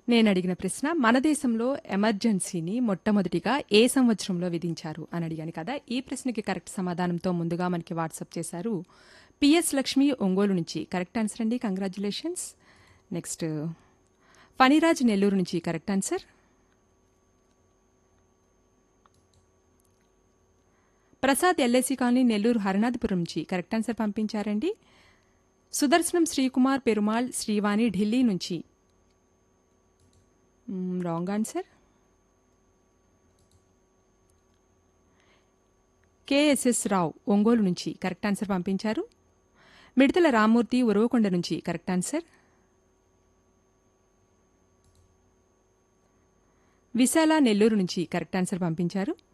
నేను అడిగిన ప్రశ్న మన దేశంలో ఎమర్జెన్సీని మొట్టమొదటిగా ఏ సంవత్సరంలో విధించారు అని అడిగాను కదా ఈ ప్రశ్నకి కరెక్ట్ సమాధానంతో ముందుగా మనకి వాట్సాప్ చేశారు పిఎస్ లక్ష్మి ఒంగోలు నుంచి కరెక్ట్ ఆన్సర్ అండి కంగ్రాచులేషన్స్ నెక్స్ట్ ఫణిరాజ్ నెల్లూరు నుంచి correct answer Prasad LIC colony Nellore Haranathapuram నుంచి కరెక్ట్ ఆన్సర్ పంపించారండి సుదర్శనం శ్రీకుమార్ పెరుమాళ్ శ్రీవాణి ఢిల్లీ నుంచి wrong answer KSS Rao Ongole నుంచి కరెక్ట్ ఆన్సర్ పంపించారు మిడతల రామ్మూర్తి ఉరవకొండ నుంచి కరెక్ట్ ఆన్సర్ విశాల నెల్లూరు నుంచి కరెక్ట్ ఆన్సర్ పంపించారు